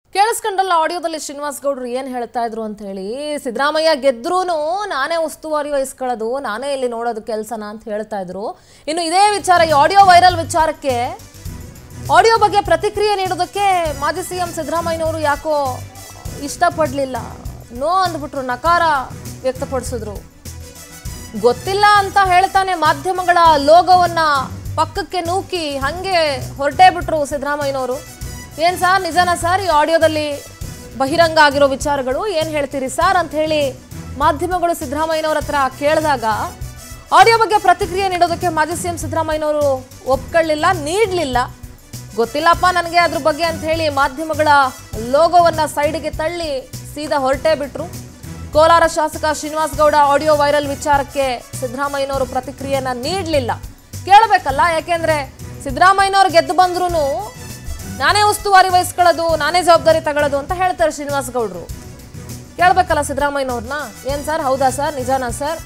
ಕೇಳಿಸ್ಕೊಂಡಲ್ಲ ಆಡಿಯೋದಲ್ಲಿ ಶ್ರೀನಿವಾಸ್ ಗೌಡ್ರು ಏನ್ ಹೇಳ್ತಾ ಇದ್ರು ಅಂತ ಹೇಳಿ ಸಿದ್ದರಾಮಯ್ಯ ಗೆದ್ರೂನು ನಾನೇ ಉಸ್ತುವಾರಿ ವಹಿಸ್ಕೊಳ್ಳೋದು ನಾನೇ ಇಲ್ಲಿ ನೋಡೋದು ಕೆಲಸನ ಅಂತ ಹೇಳ್ತಾ ಇದ್ರು ಇನ್ನು ಇದೇ ವಿಚಾರ ಈ ಆಡಿಯೋ ವೈರಲ್ ವಿಚಾರಕ್ಕೆ ಆಡಿಯೋ ಬಗ್ಗೆ ಪ್ರತಿಕ್ರಿಯೆ ನೀಡೋದಕ್ಕೆ ಮಾಜಿ ಸಿ ಎಂ ಸಿದ್ದರಾಮಯ್ಯನವರು ಯಾಕೋ ಇಷ್ಟಪಡಲಿಲ್ಲ ನೋ ಅಂದ್ಬಿಟ್ರು ನಕಾರ ವ್ಯಕ್ತಪಡಿಸಿದ್ರು ಗೊತ್ತಿಲ್ಲ ಅಂತ ಹೇಳ್ತಾನೆ ಮಾಧ್ಯಮಗಳ ಲೋಗೋವನ್ನ ಪಕ್ಕಕ್ಕೆ ನೂಕಿ ಹಂಗೆ ಹೊರಟೇ ಬಿಟ್ರು ಸಿದ್ದರಾಮಯ್ಯನವರು ಏನ್ ಸರ್ ನಿಜನಾ ಸರ್ ಈ ಆಡಿಯೋದಲ್ಲಿ ಬಹಿರಂಗ ಆಗಿರೋ ವಿಚಾರಗಳು ಏನ್ ಹೇಳ್ತೀರಿ ಸರ್ ಅಂತ ಹೇಳಿ ಮಾಧ್ಯಮಗಳು ಸಿದ್ದರಾಮಯ್ಯನವ್ರ ಹತ್ರ ಕೇಳಿದಾಗ ಆಡಿಯೋ ಬಗ್ಗೆ ಪ್ರತಿಕ್ರಿಯೆ ನೀಡೋದಕ್ಕೆ ಮಾಜಿ ಸಿಎಂ ಸಿದ್ದರಾಮಯ್ಯನವರು ಒಪ್ಕೊಳ್ಳಿಲ್ಲ ನೀಡಲಿಲ್ಲ ಗೊತ್ತಿಲ್ಲಪ್ಪ ನನಗೆ ಅದ್ರ ಬಗ್ಗೆ ಅಂತ ಹೇಳಿ ಮಾಧ್ಯಮಗಳ ಲೋಗೋವನ್ನ ಸೈಡ್ಗೆ ತಳ್ಳಿ ಸೀದಾ ಹೊರಟೇ ಬಿಟ್ರು ಕೋಲಾರ ಶಾಸಕ ಶ್ರೀನಿವಾಸ್ ಗೌಡ ಆಡಿಯೋ ವೈರಲ್ ವಿಚಾರಕ್ಕೆ ಸಿದ್ದರಾಮಯ್ಯನವರು ಪ್ರತಿಕ್ರಿಯೆಯನ್ನ ನೀಡಲಿಲ್ಲ ಕೇಳಬೇಕಲ್ಲ ಯಾಕೆಂದ್ರೆ ಸಿದ್ದರಾಮಯ್ಯನವ್ರು ಗೆದ್ದು ಬಂದ್ರು ನಾನೇ ಉಸ್ತುವಾರಿ ವಹಿಸ್ಕೊಳ್ಳೋದು ನಾನೇ ಜವಾಬ್ದಾರಿ ತಗೊಳ್ಳೋದು ಅಂತ ಹೇಳ್ತಾರೆ ಶ್ರೀನಿವಾಸ್ ಗೌಡ್ರು ಕೇಳ್ಬೇಕಲ್ಲ ಸಿದ್ದರಾಮಯ್ಯನವ್ರನ್ನ ಏನ್ ಸರ್ ಹೌದಾ ಸರ್ ನಿಜಾನಾ ಸರ್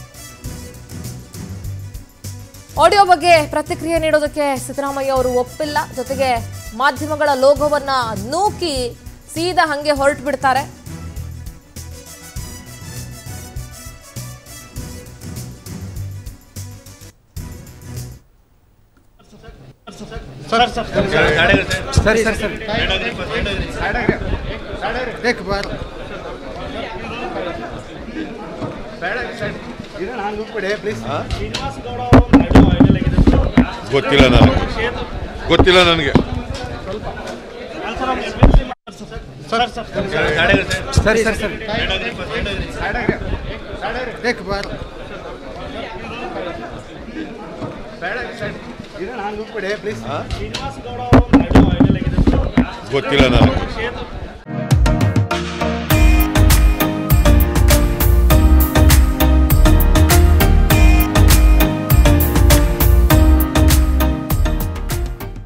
ಆಡಿಯೋ ಬಗ್ಗೆ ಪ್ರತಿಕ್ರಿಯೆ ನೀಡೋದಕ್ಕೆ ಸಿದ್ದರಾಮಯ್ಯ ಅವರು ಒಪ್ಪಿಲ್ಲ ಜೊತೆಗೆ ಮಾಧ್ಯಮಗಳ ಲೋಗೋವನ್ನ ನೂಕಿ ಸೀದಾ ಹಂಗೆ ಹೊರಟು ಬಿಡ್ತಾರೆ ಸರಿ ಸರಿ ಸರಿ ದೇख ಬಾರ ಇದು ನಾನು ಬಿಟ್ಬಿಡಿ ಪ್ಲೀಸ್ ಗೊತ್ತಿಲ್ಲ ನನಗೆ ಗೊತ್ತಿಲ್ಲ ನನಗೆ ಸರಿ ಸರಿ ಸರಿ ದೇख ಬಾರ ಇದು ನಾನು ಬಿಟ್ಬಿಡಿ ಪ್ಲೀಸ್ ಗೊತ್ತಿಲ್ಲ ನನಗೆ